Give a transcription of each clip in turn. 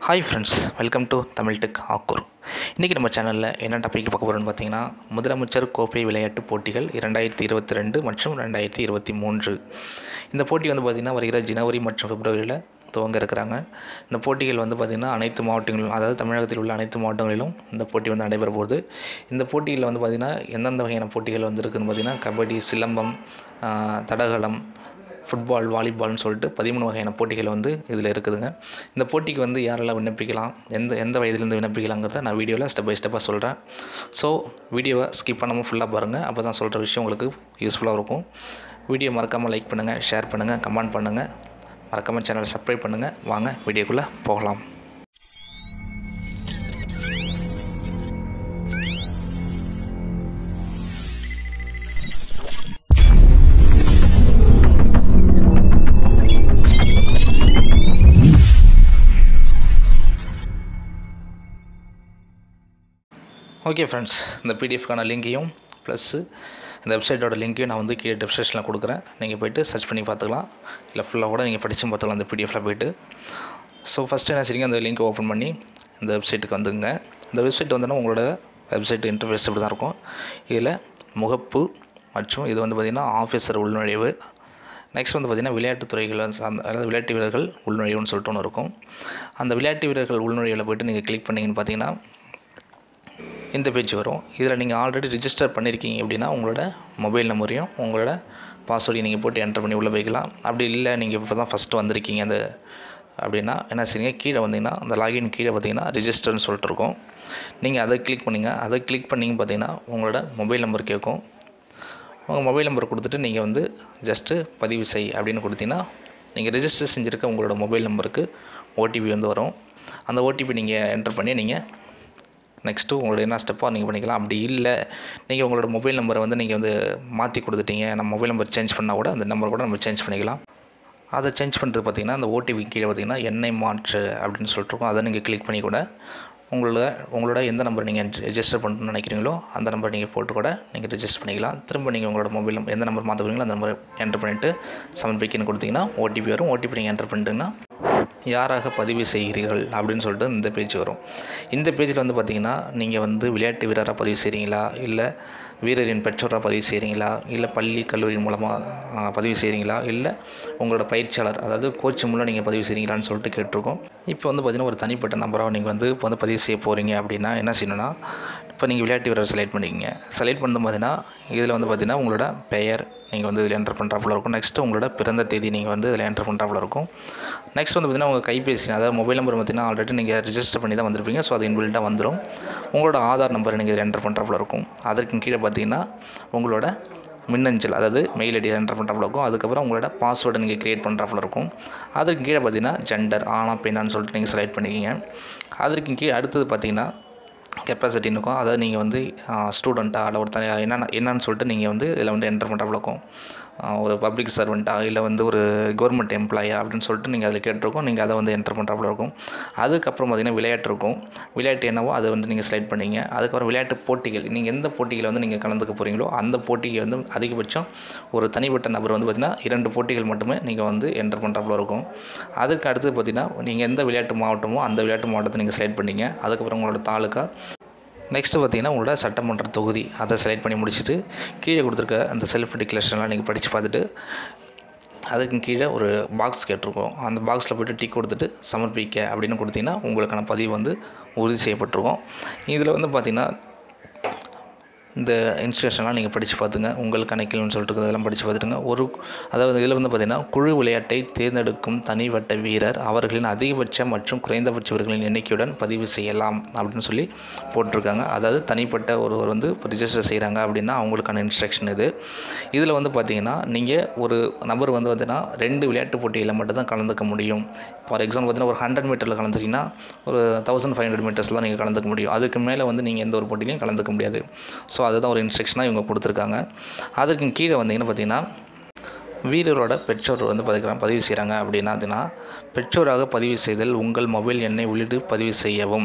hi friends welcome to Tamil tech ஆக்கூர் இன்றைக்கி நம்ம சேனலில் என்ன டாபிக் பார்க்க போகிறோம்னு பார்த்தீங்கன்னா முதலமைச்சர் கோப்பை விளையாட்டுப் போட்டிகள் இரண்டாயிரத்தி இருபத்தி ரெண்டு மற்றும் ரெண்டாயிரத்தி இருபத்தி மூன்று இந்த போட்டி வந்து பார்த்திங்கன்னா வருகிற ஜனவரி மற்றும் பிப்ரவரியில் துவங்க இருக்கிறாங்க இந்த போட்டிகள் வந்து பார்த்திங்கன்னா அனைத்து மாவட்டங்களிலும் அதாவது தமிழகத்தில் உள்ள அனைத்து மாவட்டங்களிலும் இந்த போட்டி வந்து நடைபெற போகுது இந்த போட்டியில் வந்து பார்த்திங்கன்னா எந்தெந்த வகையான போட்டிகள் வந்து இருக்குதுன்னு பார்த்திங்கன்னா கபடி சிலம்பம் ஆஹ், தடகளம் ஃபுட்பால் வாலிபால்னு சொல்லிட்டு பதிமூணு வகையான போட்டிகள் வந்து இதில் இருக்குதுங்க இந்த போட்டிக்கு வந்து யாரெல்லாம் விண்ணப்பிக்கலாம் எந்த எந்த வயதுலேருந்து விண்ணப்பிக்கலாங்கிறத நான் வீடியோவில் ஸ்டெப் பை ஸ்டெப்பாக சொல்கிறேன் ஸோ வீடியோவை ஸ்கிப் பண்ணாமல் ஃபுல்லாக பாருங்கள் அப்போ தான் சொல்கிற விஷயம் உங்களுக்கு யூஸ்ஃபுல்லாக இருக்கும் வீடியோ மறக்காமல் லைக் பண்ணுங்கள் ஷேர் பண்ணுங்கள் கமெண்ட் பண்ணுங்கள் மறக்காமல் சேனலை சப்ஸ்கிரைப் பண்ணுங்கள் வாங்க வீடியோக்குள்ளே போகலாம் ஓகே ஃப்ரெண்ட்ஸ் இந்த பிடிஎஃப்கான லிங்கையும் ப்ளஸ்ஸு இந்த வெப்சைட்டோட லிங்க்கையும் நான் வந்து கீழே டிஸ்கிரிப்ஷனில் கொடுக்குறேன் நீங்கள் போயிட்டு சர்ச் பண்ணி பார்த்துக்கலாம் இல்லை ஃபுல்லாக கூட நீங்கள் படிச்சும் பார்த்துக்கலாம் அந்த பிடிஎஃபில் போயிட்டு ஸோ ஃபஸ்ட்டு என்ன செய்யுங்க அந்த லிங்க் ஓப்பன் பண்ணி இந்த வெப்சைட்டுக்கு வந்துங்க இந்த வெப்சைட் வந்தோன்னா உங்களோட வெப்சைட் இன்டர்ஃபேஸ் இப்படி தான் இருக்கும் இதில் முகப்பு மற்றும் இது வந்து பார்த்திங்கன்னா ஆஃபீஸர் உள்நுழைவு நெக்ஸ்ட் வந்து பார்த்திங்கன்னா விளையாட்டுத் துறைகள் வந்து சார்ந்த அதாவது விளையாட்டு வீரர்கள் உள்நுழைவுன்னு சொல்லிட்டு ஒன்று இருக்கும் அந்த விளையாட்டு வீரர்கள் உள்நுழைவில் போயிட்டு நீங்கள் கிளிக் பண்ணிங்கன்னு பார்த்தீங்கன்னா இந்த பேஜ் வரும் இதில் நீங்கள் ஆல்ரெடி ரிஜிஸ்டர் பண்ணியிருக்கீங்க அப்படின்னா உங்களோட மொபைல் நம்பரையும் உங்களோட பாஸ்வேர்டையும் நீங்கள் போட்டு என்டர் பண்ணி உள்ளே போய்க்கலாம் அப்படி இல்லை நீங்கள் இப்போ தான் ஃபஸ்ட்டு வந்திருக்கீங்க அந்த அப்படின்னா என்ன செய்யுங்க கீழே வந்தீங்கன்னா அந்த லாகின் கீழே பார்த்தீங்கன்னா ரிஜிஸ்டர்னு சொல்லிட்டு இருக்கும் நீங்கள் அதை கிளிக் பண்ணிங்க அதை கிளிக் பண்ணிங்க பார்த்தீங்கன்னா உங்களோட மொபைல் நம்பர் கேட்கும் உங்கள் மொபைல் நம்பர் கொடுத்துட்டு நீங்கள் வந்து ஜஸ்ட்டு பதிவு செய் அப்படின்னு கொடுத்தீங்கன்னா நீங்கள் ரெஜிஸ்டர் செஞ்சுருக்க உங்களோட மொபைல் நம்பருக்கு ஓடிபி வந்து வரும் அந்த ஓடிபி நீங்கள் என்டர் பண்ணி நீங்கள் நெக்ஸ்ட்டு உங்களோட என்ன ஸ்டெப்பாக நீங்கள் பண்ணிக்கலாம் அப்படி இல்லை நீங்கள் உங்களோட மொபைல் நம்பரை வந்து நீங்கள் வந்து மாற்றி கொடுத்துட்டீங்க நம்ம மொபைல் நம்பர் சேஞ்ச் பண்ணால் கூட அந்த நம்பர் கூட நம்ம சேஞ்ச் பண்ணிக்கலாம் அதை சேஞ்ச் பண்ணுறது பார்த்தீங்கன்னா அந்த ஓடிபி கீழே பார்த்தீங்கன்னா எண்ணெய் மாற்று அப்படின்னு சொல்லிட்டு இருக்கும் அதை நீங்கள் கிளிக் பண்ணி கூட உங்களோட உங்களோட எந்த நம்பர் நீங்கள் ரெஜிஸ்டர் பண்ணணும்னு நினைக்கிறீங்களோ அந்த நம்பர் நீங்கள் போட்டு கூட நீங்கள் ரெஜிஸ்டர் பண்ணிக்கலாம் திரும்ப நீங்கள் உங்களோட மொபைல் நம்பர் எந்த நம்பர் மாற்ற போகிறீங்களோ அந்த நம்பர் என்டர் பண்ணிவிட்டு சமர்ப்பிக்கன்னு கொடுத்தீங்கன்னா ஓடிபி வரும் ஓடிபி நீங்கள் என்டர் பண்ணிட்டீங்கன்னா யாராக பதிவு செய்கிறீர்கள் அப்படின்னு சொல்லிட்டு இந்த பேஜ் வரும் இந்த பேஜில் வந்து பார்த்திங்கன்னா நீங்கள் வந்து விளையாட்டு வீரராக பதிவு செய்கிறீங்களா இல்லை வீரரின் பெற்றோராக பதிவு செய்கிறீங்களா இல்லை பள்ளி கல்லூரி மூலமாக பதிவு செய்கிறீங்களா இல்லை உங்களோட பயிற்சியாளர் அதாவது கோச் மூலம் நீங்கள் பதிவு செய்கிறீங்களான்னு சொல்லிட்டு கேட்டிருக்கோம் இப்போ வந்து பார்த்திங்கன்னா ஒரு தனிப்பட்ட நம்பராக நீங்கள் வந்து இப்போ வந்து பதிவு செய்ய போகிறீங்க அப்படின்னா என்ன செய்யணும்னா இப்போ நீங்கள் விளையாட்டு வீரர் செலக்ட் பண்ணிக்கிங்க செலக்ட் பண்ணும் பார்த்தீங்கன்னா இதில் வந்து பார்த்திங்கன்னா உங்களோட பெயர் நீங்கள் வந்து இதில் என்டர் பண்ணுறாப்புல இருக்கும் நெக்ஸ்ட்டு உங்களோட பிறந்த தேதி நீங்கள் வந்து இதில் என்டர் பண்ணுறாப்புல இருக்கும் நெக்ஸ்ட் வந்து பார்த்திங்கன்னா உங்கள் கைபேசி அதாவது மொபைல் நம்பர் பார்த்திங்கன்னா ஆல்ரெடி நீங்கள் ரிஜிஸ்டர் பண்ணி தான் வந்திருப்பீங்க ஸோ அது இன்பில்ட்டாக வந்துடும் உங்களோட ஆதார் நம்பர் நீங்கள் இதில் என்டர் பண்ணுறாப்புல இருக்கும் அதற்கு கீழே பார்த்தீங்கன்னா உங்களோட மின்னஞ்சல் அதாவது மெயில் ஐடி என்டர் பண்ணுறாப்புல இருக்கும் அதுக்கப்புறம் உங்களோட பாஸ்வேர்டை நீங்கள் க்ரியேட் பண்ணுறாப்புல இருக்கும் அதுக்கு கீழே பார்த்தீங்கன்னா ஜெண்டர் ஆனா பெண்ணான்னு சொல்லிட்டு நீங்கள் செலக்ட் பண்ணிக்கிங்க அதற்கு கீழே அடுத்தது பார்த்தீங்கன்னா கெப்பாசிட்டின்னு இருக்கும் அதாவது நீங்கள் வந்து ஸ்டூடெண்ட்டா இல்லை ஒரு தனி என்னென்ன என்னன்னு சொல்லிட்டு நீங்கள் வந்து இதில் வந்து என்டர் பண்ணுறாப்புல இருக்கும் ஆஹ் ஒரு பப்ளிக் சர்வெண்ட்டா இல்லை வந்து ஒரு கவர்மெண்ட் எம்ப்ளாயா அப்படின்னு சொல்லிட்டு நீங்கள் அதில் கேட்டிருக்கோம் நீங்கள் அதை வந்து என்டர் பண்ணுறாப்புல இருக்கும் அதுக்கப்புறம் பார்த்தீங்கன்னா விளையாட்டு இருக்கும் விளையாட்டு என்னவோ அதை வந்து நீங்கள் செலக்ட் பண்ணீங்க அதுக்கப்புறம் விளையாட்டு போட்டிகள் நீங்கள் எந்த போட்டியில் வந்து நீங்கள் கலந்துக்க போகிறீங்களோ அந்த போட்டிக்கு வந்து அதிகபட்சம் ஒரு தனிப்பட்ட நபர் வந்து பார்த்திங்கன்னா இரண்டு போட்டிகள் மட்டுமே நீங்கள் வந்து என்டர் பண்ணுறாப்புல இருக்கும் அதுக்கு அடுத்து பார்த்திங்கன்னா நீங்கள் எந்த விளையாட்டு மாவட்டமோ அந்த விளையாட்டு மாவட்டத்தை நீங்கள் செலக்ட் பண்ணீங்க அதுக்கப்புறம் உங்களோட தாலுக்கா நெக்ஸ்ட்டு பார்த்தீங்கன்னா உங்களோட சட்டமன்ற தொகுதி அதை செலக்ட் பண்ணி முடிச்சுட்டு கீழே கொடுத்துருக்க அந்த செல்ஃப் டிக்ளரேஷன்லாம் நீங்கள் படித்து பார்த்துட்டு அதுக்கு கீழே ஒரு பாக்ஸ் கேட்டிருக்கோம் அந்த பாக்ஸில் போய்ட்டு டிக் கொடுத்துட்டு சமர்ப்பிக்க அப்படின்னு கொடுத்தீங்கன்னா உங்களுக்கான பதிவு வந்து உறுதி செய்யப்பட்டிருக்கும் இதில் வந்து பார்த்திங்கன்னா இந்த இன்ஸ்ட்ரக்ஷன்லாம் நீங்கள் படித்து பார்த்துங்க உங்கள் கணக்கில்னு சொல்லிட்டு இருக்கிறது இதெல்லாம் படித்து பார்த்துட்டுங்க ஒரு அதாவது இதில் வந்து பார்த்திங்கன்னா குழு விளையாட்டை தேர்ந்தெடுக்கும் தனிவட்ட வீரர் அவர்களின் அதிகபட்ச மற்றும் குறைந்தபட்ச வீரர்களின் எண்ணிக்கையுடன் பதிவு செய்யலாம் அப்படின்னு சொல்லி போட்டிருக்காங்க அதாவது தனிப்பட்ட ஒருவர் வந்து ரிஜிஸ்டர் செய்கிறாங்க அப்படின்னா அவங்களுக்கான இன்ஸ்ட்ரக்ஷன் இது இதில் வந்து பார்த்திங்கன்னா நீங்கள் ஒரு நபர் வந்து பார்த்தீங்கன்னா ரெண்டு விளையாட்டு போட்டியில் மட்டும்தான் கலந்துக்க முடியும் ஃபார் எக்ஸாம்பிள் பார்த்தீங்கன்னா ஒரு ஹண்ட்ரட் மீட்டரில் கலந்துக்கிங்கன்னா ஒரு தௌசண்ட் ஃபைவ் ஹண்ட்ரட் மீட்டர்ஸில் நீங்கள் கலந்துக்க முடியும் அதுக்கு மேலே வந்து நீங்கள் எந்த ஒரு போட்டிலையும் கலந்துக்க முடியாது ஸோ அதுதான் ஒரு இன்ஸ்ட்ரக்ஷனாக இவங்க கொடுத்துருக்காங்க அதுக்கு கீழே வந்தீங்கன்னா பார்த்தீங்கன்னா வீரரோட பெற்றோர் வந்து பார்த்திங்கன்னா பதிவு செய்கிறாங்க அப்படின்னா அதுனா பெற்றோராக பதிவு செய்தல் உங்கள் மொபைல் எண்ணை உள்ளிட்டு பதிவு செய்யவும்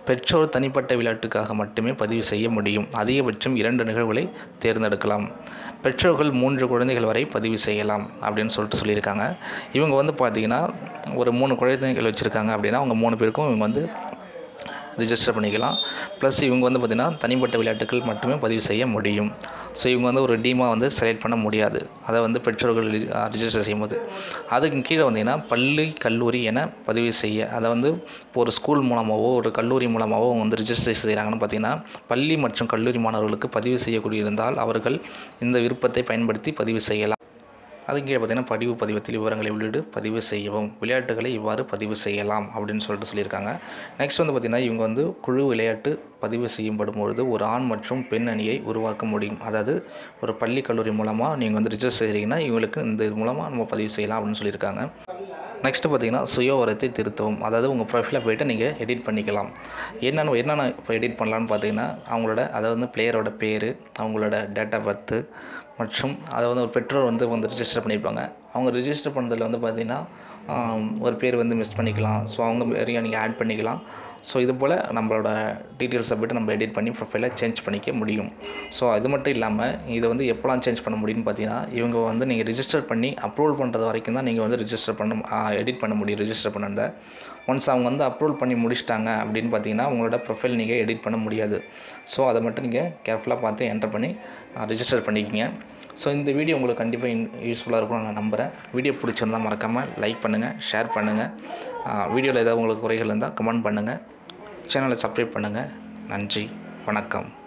பெற்றோர் தனிப்பட்ட விளையாட்டுக்காக மட்டுமே பதிவு செய்ய முடியும் அதிகபட்சம் இரண்டு நிகழ்வுகளை தேர்ந்தெடுக்கலாம் பெற்றோர்கள் மூன்று குழந்தைகள் வரை பதிவு செய்யலாம் அப்படின்னு சொல்லிட்டு சொல்லியிருக்காங்க இவங்க வந்து பார்த்திங்கன்னா ஒரு மூணு குழந்தைகள் வச்சுருக்காங்க அப்படின்னா அவங்க மூணு பேருக்கும் இவங்க வந்து ரிஜிஸ்டர் பண்ணிக்கலாம் ப்ளஸ் இவங்க வந்து பார்த்திங்கன்னா தனிப்பட்ட விளையாட்டுகள் மட்டுமே பதிவு செய்ய முடியும் ஸோ இவங்க வந்து ஒரு டீமாக வந்து செலக்ட் பண்ண முடியாது அதை வந்து பெற்றோர்கள் ரிஜிஸ்டர் செய்யும்போது அதுக்கு கீழே வந்தீங்கன்னா பள்ளி கல்லூரி என பதிவு செய்ய அதை வந்து இப்போ ஒரு ஸ்கூல் மூலமாகவோ ஒரு கல்லூரி மூலமாகவோ அவங்க வந்து ரிஜிஸ்டர் செய்கிறாங்கன்னு பார்த்தீங்கன்னா பள்ளி மற்றும் கல்லூரி மாணவர்களுக்கு பதிவு செய்யக்கூடிய இருந்தால் அவர்கள் இந்த விருப்பத்தை பயன்படுத்தி பதிவு செய்யலாம் அதுக்கு கீழே பார்த்தீங்கன்னா பதிவு பதிவத்தில் விவரங்களை உள்ளிடு பதிவு செய்யவும் விளையாட்டுகளை இவ்வாறு பதிவு செய்யலாம் அப்படின்னு சொல்லிட்டு சொல்லியிருக்காங்க நெக்ஸ்ட் வந்து பார்த்திங்கன்னா இவங்க வந்து குழு விளையாட்டு பதிவு செய்யப்படும் பொழுது ஒரு ஆண் மற்றும் பெண் அணியை உருவாக்க முடியும் அதாவது ஒரு பள்ளி கல்லூரி மூலமாக நீங்கள் வந்து ரிஜிஸ்டர் செய்கிறீங்கன்னா இவங்களுக்கு இந்த இது மூலமாக நம்ம பதிவு செய்யலாம் அப்படின்னு சொல்லியிருக்காங்க நெக்ஸ்ட்டு பார்த்தீங்கன்னா சுயவரத்தை திருத்தவும் அதாவது உங்கள் ப்ரொஃபைலில் போய்ட்டு நீங்கள் எடிட் பண்ணிக்கலாம் என்னென்ன என்னென்ன இப்போ எடிட் பண்ணலான்னு பார்த்தீங்கன்னா அவங்களோட அதாவது வந்து பிளேயரோட பேர் அவங்களோட டேட் ஆஃப் பர்த்து மற்றும் அதை வந்து ஒரு பெற்றோர் வந்து வந்து ரிஜிஸ்டர் பண்ணியிருப்பாங்க அவங்க ரிஜிஸ்டர் பண்ணுறதுல வந்து பார்த்திங்கன்னா ஒரு பேர் வந்து மிஸ் பண்ணிக்கலாம் ஸோ அவங்க பேரையும் நீங்கள் ஆட் பண்ணிக்கலாம் ஸோ இது போல் நம்மளோட டீட்டெயில்ஸை போய்ட்டு நம்ம எடிட் பண்ணி ப்ரொஃபைலை சேஞ்ச் பண்ணிக்க முடியும் ஸோ அது மட்டும் இல்லாமல் இதை வந்து எப்போலாம் சேஞ்ச் பண்ண முடியும்னு பார்த்தீங்கன்னா இவங்க வந்து நீங்கள் ரிஜிஸ்டர் பண்ணி அப்ரூவல் பண்ணுறது வரைக்கும் தான் நீங்கள் வந்து ரிஜிஸ்டர் பண்ண எடிட் பண்ண முடியும் ரிஜிஸ்டர் பண்ணதை ஒன்ஸ் அவங்க வந்து அப்ரூவல் பண்ணி முடிச்சிட்டாங்க அப்படின்னு பார்த்தீங்கன்னா உங்களோட ப்ரொஃபைல் நீங்கள் எடிட் பண்ண முடியாது ஸோ அதை மட்டும் நீங்கள் கேர்ஃபுல்லாக பார்த்து என்டர் பண்ணி ரிஜிஸ்டர் பண்ணிக்கிங்க ஸோ இந்த வீடியோ உங்களுக்கு கண்டிப்பாக யூஸ்ஃபுல்லாக இருக்கும்னு நான் நம்புகிறேன் வீடியோ பிடிச்சிருந்தா மறக்காமல் லைக் பண்ணுங்கள் ஷேர் பண்ணுங்கள் வீடியோவில் ஏதாவது உங்களுக்கு குறைகள் இருந்தால் கமெண்ட் பண்ணுங்கள் சேனலை சப்ஸ்கிரைப் பண்ணுங்கள் நன்றி வணக்கம்